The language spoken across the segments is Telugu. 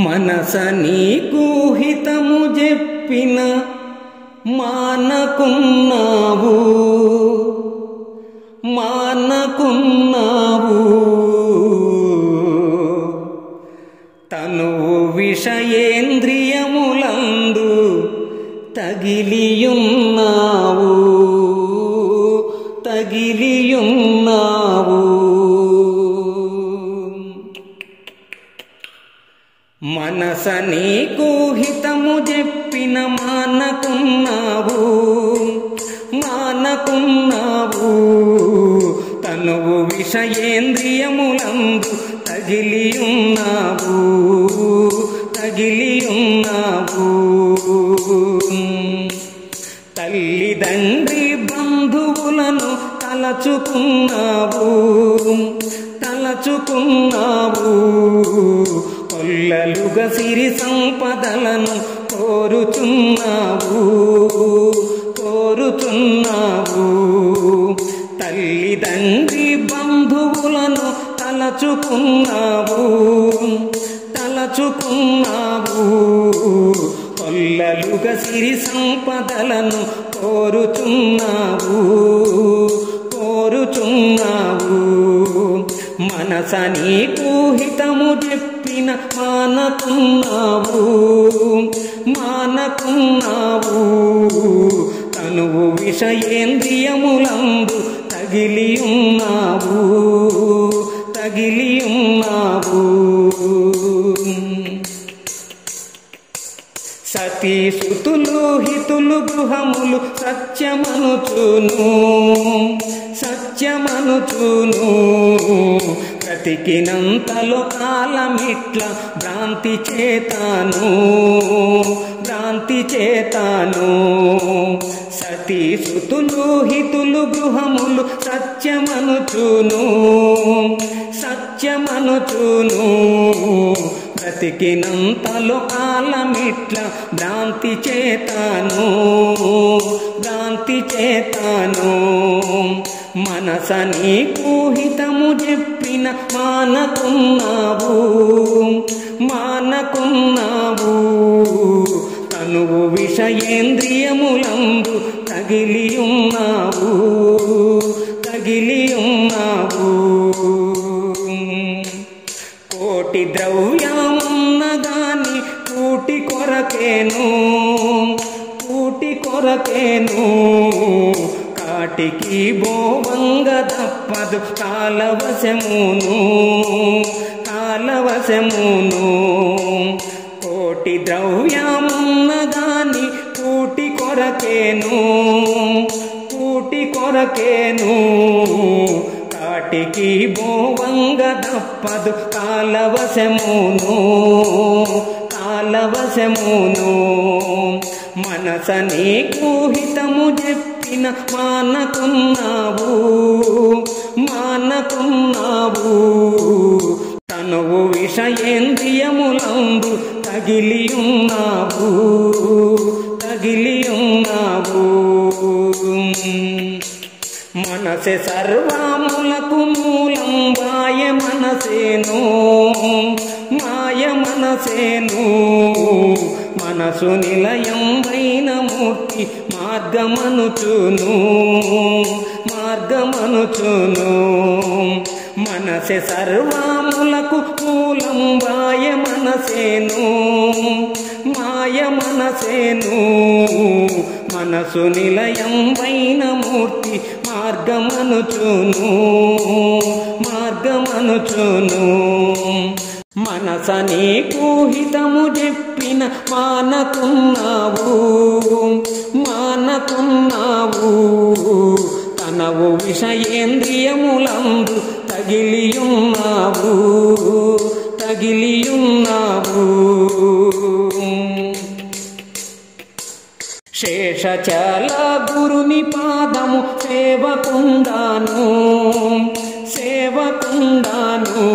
మనస నీకు హితము చెప్పిన మానకున్నావు మానకున్నావు తనువు విషయేంద్రియములందు తగిలియున్నావు తగిలియున్నావు మనస నీకు హితము చెప్పిన మానకున్నావు మానకున్నావు తనువు విషయేంద్రియములందు తగిలియున్నావు తగిలియున్నావు తల్లిదండ్రి బంధువులను తలచుకున్నావు తలచుకున్నావు కొల్లలుగా సిరి సంపదలను కోరుచున్నావు కోరుచున్నావు తల్లిదండ్రి బంధువులను తలచుకున్నావు తలచుకున్నావు కొల్లలుగా సిరి సంపదలను కోరుచున్నావు కోరుచున్నావు మనస నీకు హితము చెప్పిన మానకున్నావు మానకున్నావు తనువు విషయేంద్రియములందు తగిలియున్నావు తగిలియున్నావు సతీ సుతులు హితులు గృహములు సత్యమనుచును సత్యమనుచును బ్రతికినంతలో కాలమిట్ల భ్రాంతి చేతాను భ్రాంతి చేతాను సతీ సుతులు హితులు గృహములు సత్యమనుచును సత్యమనుచును బ్రతికినంతలో కాలమిట్ల భ్రాంతి చేతాను భ్రాంతి చేతాను మనస నీకు హితము చెప్పిన మానకున్నావు మానకున్నావు తనువు విషయేంద్రియములందు తగిలియున్నావు తగిలియున్నావు కోటి ద్రవ్యమున్న గాని కూటి కొరకేను కూటి కొరకేను కాటికి బోవంగ తప్పదు కాలవశమును కాలవశమును కోటి ద్రవ్యమున్న గాని కూటి కొరకేను కూటి కొరకేను కాటికి బోవంగ తప్పదు కాలవశమును కాలవశమును మనస నీకు హితము చెప్పిన మానకున్నావు మానకున్నావు తనువు విషయేంద్రియములందు తగిలియున్నావు తగిలియున్నావు మనసే సర్వములకు మూలం మాయ మనసేను మాయ మనసేను మనసు నిలయం వైన మూర్తి మార్గమనుచును మార్గమనుచును మనసే సర్వములకు మూలం మాయ మనసేను మాయ మనసేను మనసు నిలయం వైన మూర్తి మార్గమనుచును మార్గమనుచును మనస నీకు హితము చెప్పిన మానకున్నావు మానకున్నావు తనవు విషయేంద్రియములందు తగిలియున్నావు తగిలియున్నావు శేషచల గురుని పాదము సేవకుండాను సేవకుండాను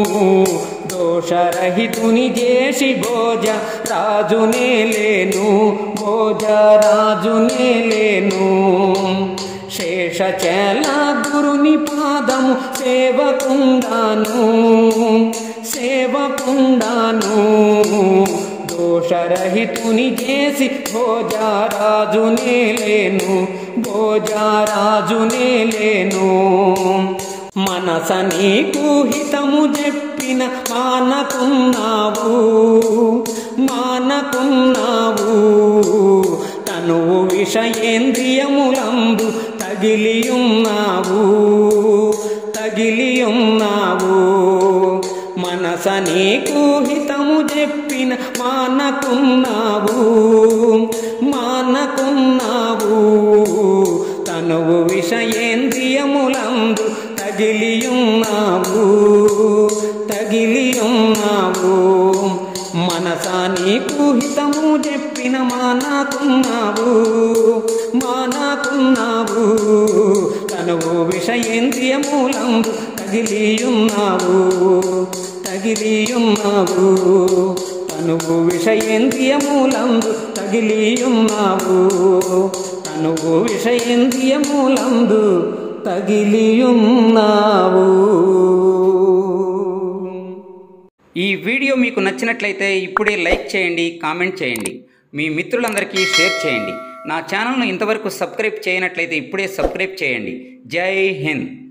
దోషరహితుని చేసి భోజ రాజునే లేను భోజ రాజునే లేను శేషచల గురుని పాదము సేవకుండాను సేవకుండాను దోషరహితుని చేసి భోజరాజునే లేను భోజరాజునే లేను మనస నీకు హితము చెప్పిన మానకున్నావు మానకున్నావు తనువు విషయేంద్రియములందు తగిలియున్నావు తగిలియున్నావు మనస నీకు హితము చెప్పిన మానకున్నావు మానకున్నావు తనువు విషయేంద్రియములందు తగిలియున్నావు తగిలియున్నావు మనసా నీకు హితము చెప్పిన మానాకున్నావు మానాకున్నావు తనువు విషయేంద్రియములందు తగిలియున్నావు తగిలియున్నావు తనువు విషయేంద్రియములందు తగిలియున్నావు తనువు విషయేంద్రియములందు తగిలియున్నావు ఈ వీడియో మీకు నచ్చినట్లయితే ఇప్పుడే లైక్ చేయండి కామెంట్ చేయండి మీ మిత్రులందరికీ షేర్ చేయండి నా ఛానల్ను ఇంతవరకు సబ్స్క్రైబ్ చేయనట్లయితే ఇప్పుడే సబ్స్క్రైబ్ చేయండి జై హింద్